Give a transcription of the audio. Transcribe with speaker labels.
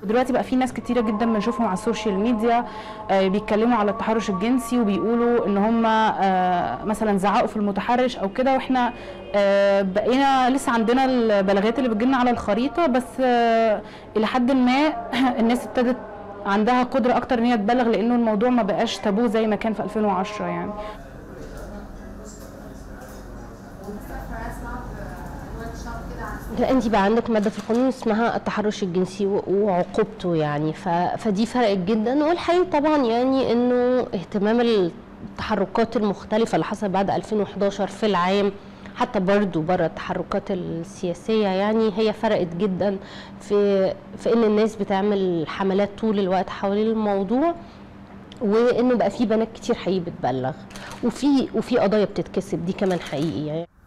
Speaker 1: دلوقتي بقى في ناس كتيرة جدا بنشوفهم على السوشيال ميديا آه، بيتكلموا على التحرش الجنسي وبيقولوا ان هم آه، مثلا زعقوا في المتحرش او كده واحنا آه، بقينا لسه عندنا البلاغات اللي بتجيلنا على الخريطة بس آه، الى حد ما الناس ابتدت عندها قدرة اكتر ان هي تبلغ لانه الموضوع ما بقاش تابو زي ما كان في 2010 يعني
Speaker 2: لا انت بقى عندك ماده في القانون اسمها التحرش الجنسي و- وعقوبته يعني ف... فدي فرقت جدا والحقيقه طبعا يعني انه اهتمام التحركات المختلفه اللي حصلت بعد 2011 في العام حتى برضو بره التحركات السياسيه يعني هي فرقت جدا في في ان الناس بتعمل حملات طول الوقت حوالين الموضوع وانه بقى في بنات كتير حقيقي بتبلغ وفي وفي قضايا بتتكسب دي كمان حقيقي يعني